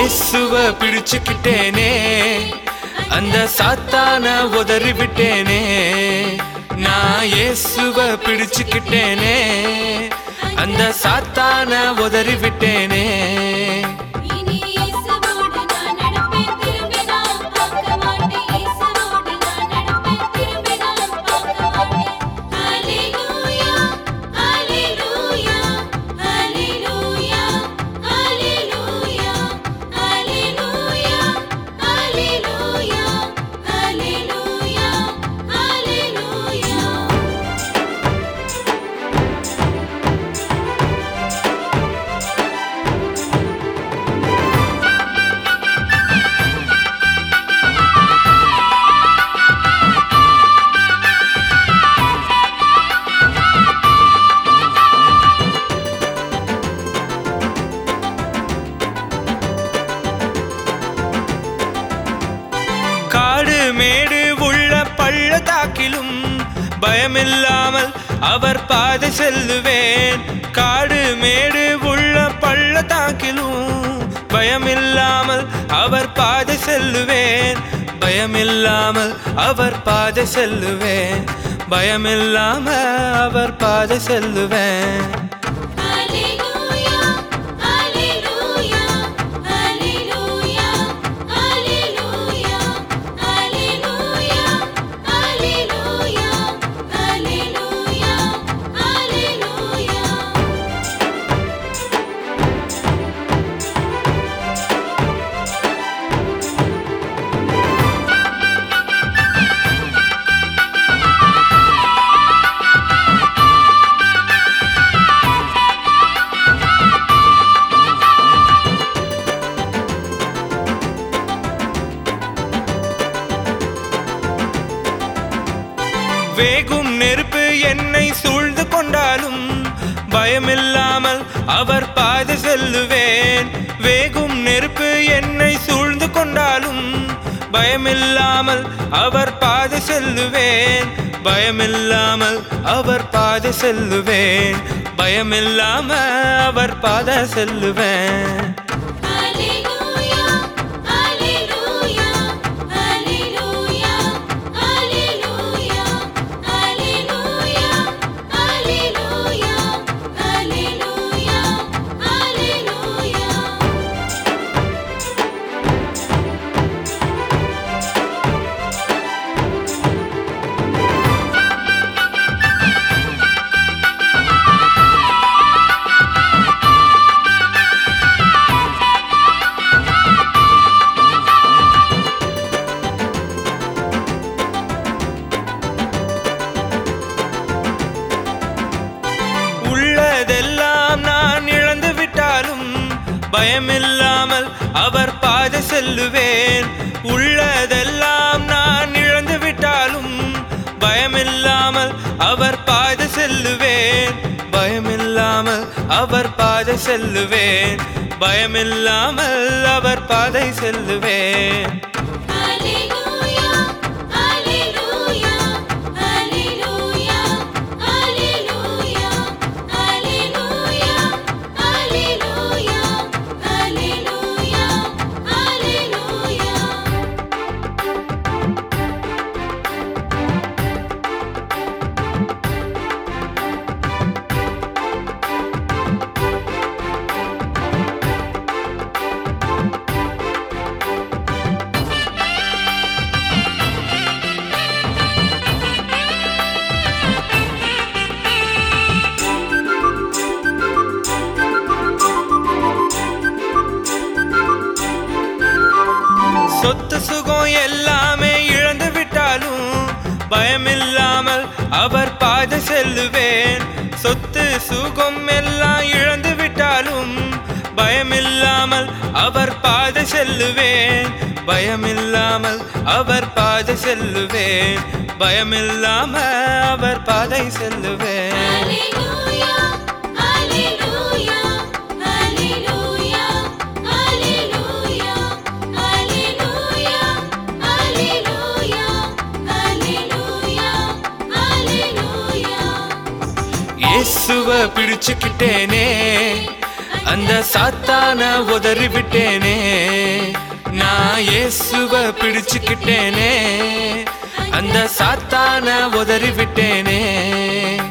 இயேசுவ பிடிச்சுக்கிட்டேனே அந்த சாத்தான உதறி விட்டேனே நான் இயேசுவ பிடிச்சுக்கிட்டேனே அந்த சாத்தான உதறி விட்டேனே இனி இயேசுவோடு நான் நடப்பேன் திரும்பி நான் பார்க்க மாட்டேன் இயேசுவோடு நான் நடப்பேன் திரும்பி நான் பார்க்க மாட்டேன் ஹalleluya ஹalleluya ஹalleluya ஹalleluya ஹalleluya ஹalleluya ஹalleluya ஹalleluya காடு மேடு உள்ள பள்ளத்தாக்கிலும் பயமில்லாமல் அவர் பாதை செல்லுவேன் காடு மேடு உள்ள பள்ளத்தாக்கிலும் பயமில்லாமல் அவர் பாதை செல்லுவேன் பயமில்லாமல் அவர் பாதை செல்லுவேன் பயமில்லாமல் அவர் பாதை செல்லுவேன் ஹalleluya ஹalleluya ஹalleluya ஹalleluya ஹalleluya ஹalleluya ஹalleluya ஹalleluya வேகும் நெருப்பு என்னை சூழ்ந்து கொண்டாலும் பயமில்லாமல் அவர் பாதை செல்லுவேன் வேகும் நெருப்பு என்னை சூழ்ந்து கொண்டாலும் பயமில்லாமல் அவர் பாதை செல்லுவேன் பயமில்லாமல் அவர் பாதை செல்லுவேன் பயமில்லாமல் அவர் பாதை செல்லுவேன் ஹalleluya ஹalleluya ஹalleluya ஹalleluya ஹalleluya ஹalleluya ஹalleluya ஹalleluya உள்ளதெல்லாம் நான் இழந்து விட்டாலும் பயமில்லாமல் அவர் பாதை செல்லுவேன் உள்ளதெல்லாம் நான் இழந்து விட்டாலும் பயமில்லாமல் அவர் பாதை செல்லுவேன் பயமில்லாமல் அவர் பாதை செல்லுவேன் பயமில்லாமல் அவர் பாதை செல்லுவேன் ஹalleluya ஹalleluya ஹalleluya ஹalleluya ஹalleluya ஹalleluya ஹalleluya ஹalleluya சொத்து சுகம் எல்லாமே இழந்து விட்டாலும் பயமில்லாமல் அவர் பாதை செல்லுவேன் சொத்து சுகம் எல்லாம் இழந்து விட்டாலும் பயமில்லாமல் அவர் பாதை செல்லுவேன் பயமில்லாமல் அவர் பாதை செல்லுவேன் பயமில்லாமல் அவர் பாதை செல்லுவேன் ஹalleluya ஹalleluya ஹalleluya ஹalleluya ஹalleluya ஹalleluya ஹalleluya ஹalleluya இயேசுவ பிடிச்சுக்கிட்டேனே அந்த சாத்தான உதறி விட்டேனே நான் இயேசுவ பிடிச்சுக்கிட்டேனே அந்த சாத்தான உதறி விட்டேனே